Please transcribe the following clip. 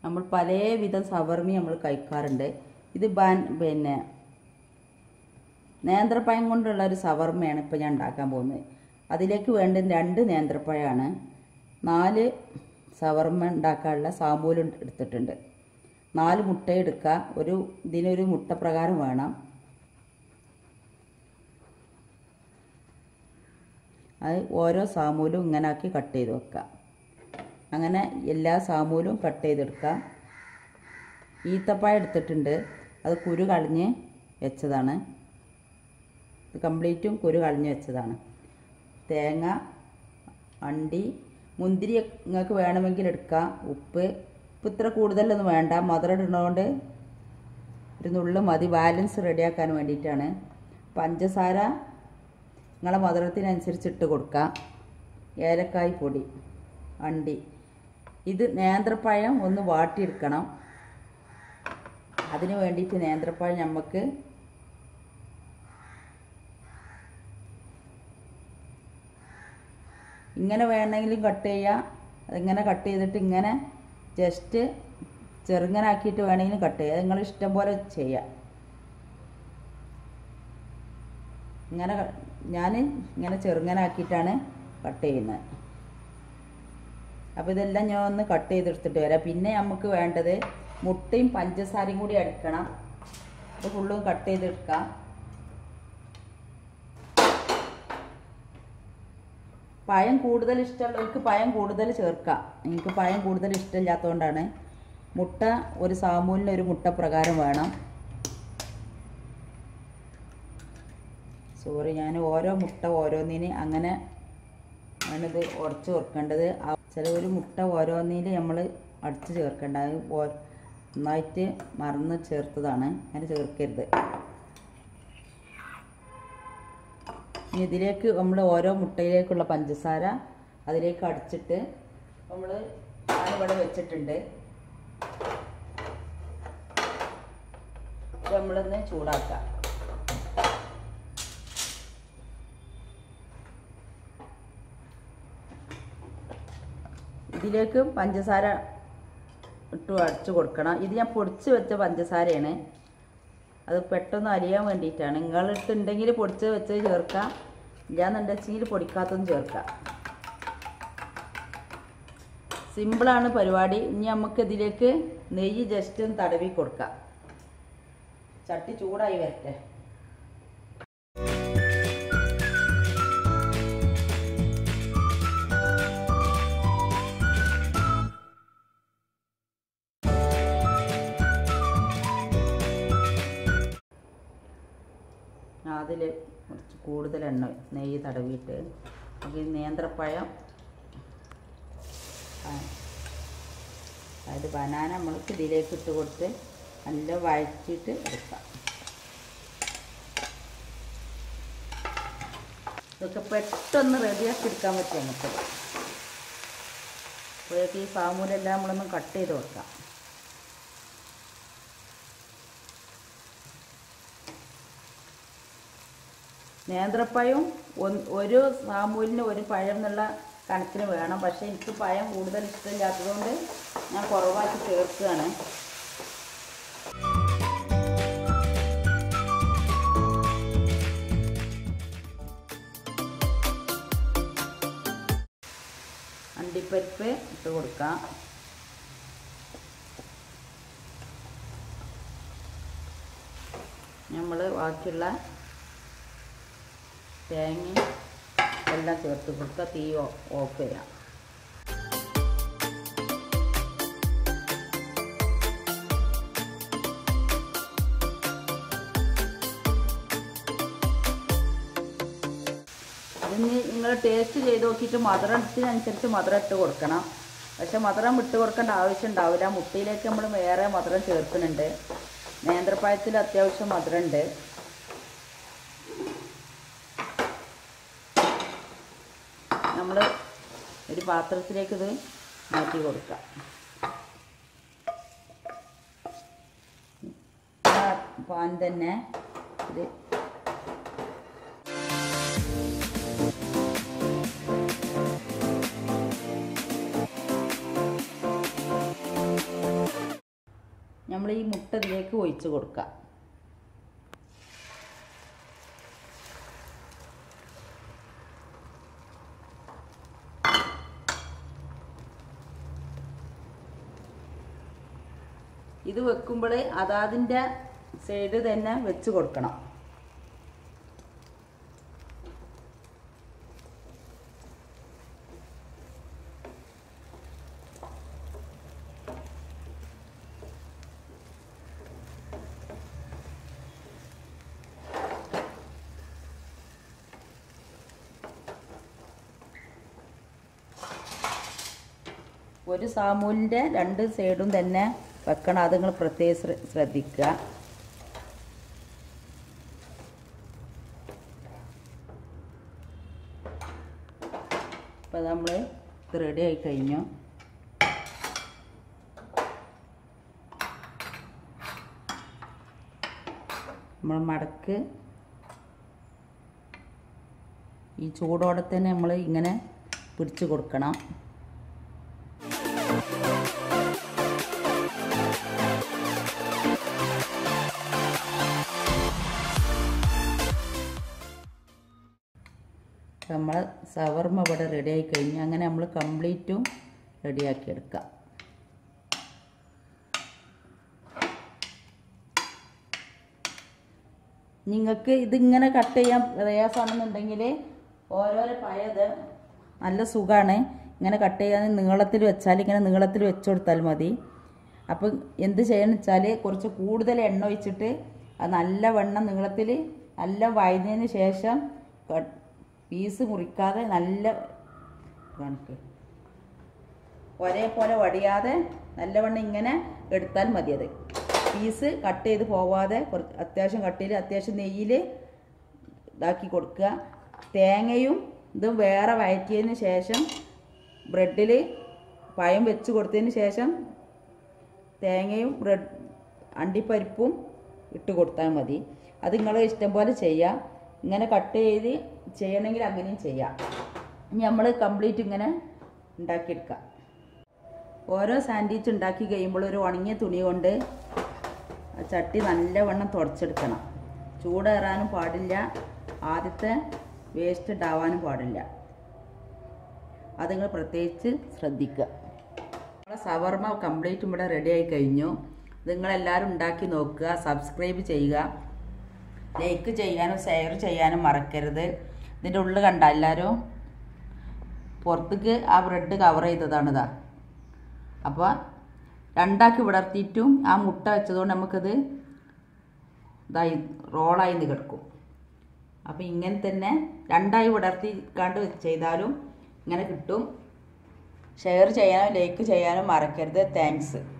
നമ്മൾ പലവിധം സവർമി നമ്മൾ കഴിക്കാറുണ്ട് ഇത് ബാൻ പിന്നെ നേന്ത്രപ്പഴം കൊണ്ടുള്ള ഒരു സവർമയാണ് ഇപ്പോൾ ഞാൻ ഉണ്ടാക്കാൻ പോകുന്നത് അതിലേക്ക് വേണ്ട രണ്ട് നേന്ത്രപ്പഴമാണ് നാല് സവർമ ഉണ്ടാക്കാനുള്ള സാമ്പൂല് എടുത്തിട്ടുണ്ട് നാല് മുട്ട എടുക്കുക ഒരു ഇതിനൊരു മുട്ട പ്രകാരം വേണം അത് ഓരോ സാമൂലും ഇങ്ങനെ ആക്കി കട്ട് ചെയ്ത് വെക്കുക അങ്ങനെ എല്ലാ സാമൂലും കട്ട് ചെയ്തെടുക്കുക ഈത്തപ്പഴം എടുത്തിട്ടുണ്ട് അത് കുരു കളഞ്ഞ് വെച്ചതാണ് ഇത് കംപ്ലീറ്റും കുരു കളഞ്ഞ് വെച്ചതാണ് തേങ്ങ അണ്ടി മുന്തിരി നിങ്ങൾക്ക് വേണമെങ്കിൽ എടുക്കാം ഉപ്പ് ഉപ്പ് ഇത്ര കൂടുതലൊന്നും വേണ്ട മധുരം ഇടുന്നതുകൊണ്ട് ഒരു നുള്ളു മതി ബാലൻസ് റെഡിയാക്കാൻ വേണ്ടിയിട്ടാണ് പഞ്ചസാര നിങ്ങളെ മധുരത്തിനനുസരിച്ച് ഇട്ട് കൊടുക്കാം ഏലക്കായ് പൊടി അണ്ടി ഇത് നേന്ത്രപ്പഴം ഒന്ന് വാട്ടിയെടുക്കണം അതിന് വേണ്ടിയിട്ട് നേന്ത്രപ്പഴം നമുക്ക് ഇങ്ങനെ വേണമെങ്കിലും കട്ട് ചെയ്യാം അതിങ്ങനെ കട്ട് ചെയ്തിട്ട് ഇങ്ങനെ ജസ്റ്റ് ചെറുങ്ങനാക്കിയിട്ട് വേണമെങ്കിലും കട്ട് ചെയ്യാം നിങ്ങൾ ഇഷ്ടം പോലെ ചെയ്യാം ഇങ്ങനെ ഞാൻ ഇങ്ങനെ ചെറുങ്ങനാക്കിയിട്ടാണ് കട്ട് ചെയ്യുന്നത് അപ്പോൾ ഇതെല്ലാം ഞാൻ ഒന്ന് കട്ട് ചെയ്തെടുത്തിട്ട് വരാം പിന്നെ നമുക്ക് വേണ്ടത് മുട്ടയും പഞ്ചസാരയും കൂടി അടിക്കണം അത് ഫുള്ളും കട്ട് ചെയ്തെടുക്കാം പഴം കൂടുതൽ ഇഷ്ടമുള്ളവർക്ക് പഴം കൂടുതൽ ചേർക്കാം എനിക്ക് പഴം കൂടുതൽ ഇഷ്ടമില്ലാത്തതുകൊണ്ടാണ് മുട്ട ഒരു സാമൂലിന് ഒരു മുട്ട പ്രകാരം വേണം സോറി ഞാൻ ഓരോ മുട്ട ഓരോന്നിന് അങ്ങനെ ആണിത് ഉടച്ച് ചേർക്കേണ്ടത് ചില ഒരു മുട്ട ഓരോന്നിൽ നമ്മൾ അടിച്ച് ചേർക്കേണ്ട അത് ഓ- നന്നായിട്ട് മറന്ന് ചേർത്തതാണ് അങ്ങനെ ചേർക്കരുത് ഇനി ഇതിലേക്ക് നമ്മൾ ഓരോ മുട്ടയിലേക്കുള്ള പഞ്ചസാര അതിലേക്ക് അടിച്ചിട്ട് നമ്മൾ ഞാനിവിടെ വെച്ചിട്ടുണ്ട് ഇത് നമ്മളൊന്ന് ചൂടാക്കാം ഇതിലേക്ക് പഞ്ചസാര ഇട്ട് അടിച്ചു കൊടുക്കണം ഇത് ഞാൻ പൊടിച്ച് വെച്ച പഞ്ചസാരയാണ് അത് പെട്ടെന്ന് അരിയാൻ വേണ്ടിയിട്ടാണ് നിങ്ങളിട്ട് ഉണ്ടെങ്കിൽ പൊടിച്ച് വെച്ച് ചേർക്കാം ഇല്ലാന്നുണ്ടെങ്കിൽ പൊടിക്കാത്തതും ചേർക്കാം സിമ്പിളാണ് പരിപാടി ഇനി നമുക്ക് ഇതിലേക്ക് നെയ്യ് ജസ്റ്റ് ഒന്ന് തടവി കൊടുക്കാം ചട്ടി ചൂടായി വരട്ടെ അതിൽ കുറച്ച് കൂടുതൽ എണ്ണ നെയ്യ് തടവിയിട്ട് നമുക്ക് ഈ നേന്ത്രപ്പഴം ആ, അതായത് ബനാന നമ്മൾക്ക് ഇതിലേക്ക് ഇട്ട് കൊടുത്ത് നല്ല വഴറ്റിയിട്ട് എടുക്കാം ഇതൊക്കെ പെട്ടെന്ന് റെഡിയാക്കി എടുക്കാൻ പറ്റും നമുക്ക് അപ്പോഴേക്ക് ഈ സാമൂലെല്ലാം നമ്മളൊന്ന് കട്ട് ചെയ്ത് വെക്കാം നേന്ത്രപ്പഴം ഒന്ന് ഒരു സാമൂലിന് ഒരു പഴം എന്നുള്ള കണക്കിന് വേണം പക്ഷേ എനിക്ക് പഴം കൂടുതൽ ഇഷ്ടമില്ലാത്തതുകൊണ്ട് ഞാൻ കുറവാക്കി ചേർക്കുകയാണ് അണ്ടിപ്പരിപ്പ് ഇട്ട് കൊടുക്കാം നമ്മൾ ബാക്കിയുള്ള തേങ്ങ എല്ലാം ചേർത്ത് കൊടുക്കുക തീ ഓ- ഓഫ് ചെയ്യാം അതിന് നിങ്ങൾ ടേസ്റ്റ് ചെയ്ത് നോക്കിയിട്ട് മധുരത്തിനനുസരിച്ച് മധുരം ഇട്ട് കൊടുക്കണം പക്ഷെ മധുരം ഇട്ട് കൊടുക്കേണ്ട ആവശ്യം ഉണ്ടാവില്ല മുട്ടയിലേക്ക് നമ്മൾ വേറെ മധുരം ചേർക്കുന്നുണ്ട് നേന്ത്രപ്പഴത്തിൽ അത്യാവശ്യം മധുരമുണ്ട് നമ്മൾ ഒരു പാത്രത്തിലേക്ക് ഇത് മാറ്റി കൊടുക്കാം ആ പാൻ തന്നെ ഇത് നമ്മൾ ഈ മുട്ട ഇതിലേക്ക് ഒഴിച്ച് കൊടുക്കാം ഇത് വെക്കുമ്പോൾ അതാതിൻ്റെ സൈഡ് തന്നെ വെച്ച് കൊടുക്കണം ഒരു സാമൂലിൻ്റെ രണ്ട് സൈഡും തന്നെ വെക്കണം അത് നിങ്ങൾ പ്രത്യേകം ശ്ര- ശ്രദ്ധിക്കുക ഇപ്പം നമ്മൾ ഇത് റെഡി ആയി കഴിഞ്ഞു നമ്മൾ മടക്ക് ഈ ചൂടോടെ തന്നെ നമ്മൾ ഇങ്ങനെ പിടിച്ച് കൊടുക്കണം നമ്മൾ സവർമ ഇവിടെ റെഡി ആയി കഴിഞ്ഞു അങ്ങനെ നമ്മൾ കംപ്ലീറ്റും റെഡിയാക്കി എടുക്കാം നിങ്ങൾക്ക് ഇതിങ്ങനെ കട്ട് ചെയ്യാൻ പ്രയാസമാണെന്നുണ്ടെങ്കിൽ ഓരോരോ പഴയത് നല്ല സുഖമാണ് ഇങ്ങനെ കട്ട് ചെയ്യാൻ നീളത്തിൽ വെച്ചാൽ ഇങ്ങനെ നീളത്തിൽ വെച്ച് കൊടുത്താൽ മതി അപ്പം എന്ത് ചെയ്യണമെന്ന് വെച്ചാൽ കുറച്ച് കൂടുതൽ എണ്ണ ഒഴിച്ചിട്ട് അത് നല്ല വണ്ണം നീളത്തിൽ നല്ല വഴഞ്ഞതിന് ശേഷം ക- പീസ് മുറിക്കാതെ നല്ല കണക്ക് ഒരേപോലെ വടിയാതെ നല്ലവണ്ണം ഇങ്ങനെ എടുത്താൽ മതി അത് പീസ് കട്ട് ചെയ്ത് പോവാതെ കുറച്ച് അത്യാവശ്യം കട്ട് ചെയ്ത് അത്യാവശ്യം നെയ്യിൽ ഇതാക്കി കൊടുക്കുക തേങ്ങയും ഇതും വേറെ വഴറ്റിയതിന് ശേഷം ബ്രെഡിൽ പഴം വെച്ച് കൊടുത്തതിന് ശേഷം തേങ്ങയും ബ്രെഡ് അണ്ടിപ്പരിപ്പും ഇട്ട് കൊടുത്താൽ മതി അത് നിങ്ങൾ ഇഷ്ടം പോലെ ചെയ്യാം ഇങ്ങനെ കട്ട് ചെയ്ത് ചെയ്യണമെങ്കിൽ അങ്ങനെയും ചെയ്യാം ഇനി നമ്മൾ കംപ്ലീറ്റ് ഇങ്ങനെ ഉണ്ടാക്കിയെടുക്കാം ഓരോ സാൻഡ്വിച്ച് ഉണ്ടാക്കി കഴിയുമ്പോൾ ഒരു ഉണങ്ങിയ തുണി കൊണ്ട് ആ ചട്ടി നല്ലവണ്ണം തുടച്ചെടുക്കണം ചൂടേറാനും പാടില്ല ആദ്യത്തെ വേസ്റ്റ് ഉണ്ടാവാനും പാടില്ല അത് നിങ്ങൾ പ്രത്യേകിച്ച് ശ്രദ്ധിക്കുക നമ്മളെ സവർമ കംപ്ലീറ്റ് ഇവിടെ റെഡി ആയി കഴിഞ്ഞു നിങ്ങളെല്ലാവരും ഉണ്ടാക്കി നോക്കുക സബ്സ്ക്രൈബ് ചെയ്യുക ലൈക്ക് ചെയ്യാനും ഷെയർ ചെയ്യാനും മറക്കരുത് ഇതിൻ്റെ ഉള്ളിൽ കണ്ട എല്ലാവരും പുറത്തേക്ക് ആ ബ്രെഡ് കവർ ചെയ്തതാണിതാ അപ്പോൾ രണ്ടാക്കി വിടർത്തിയിട്ടും ആ മുട്ട വെച്ചതുകൊണ്ട് നമുക്കത് ഇതായി റോളായി നിന്ന് കിടക്കും അപ്പോൾ ഇങ്ങനെ തന്നെ രണ്ടായി വിടർത്തി കണ്ട് ചെയ്താലും ഇങ്ങനെ കിട്ടും ഷെയർ ചെയ്യാനും ലൈക്ക് ചെയ്യാനും മറക്കരുത് താങ്ക്സ്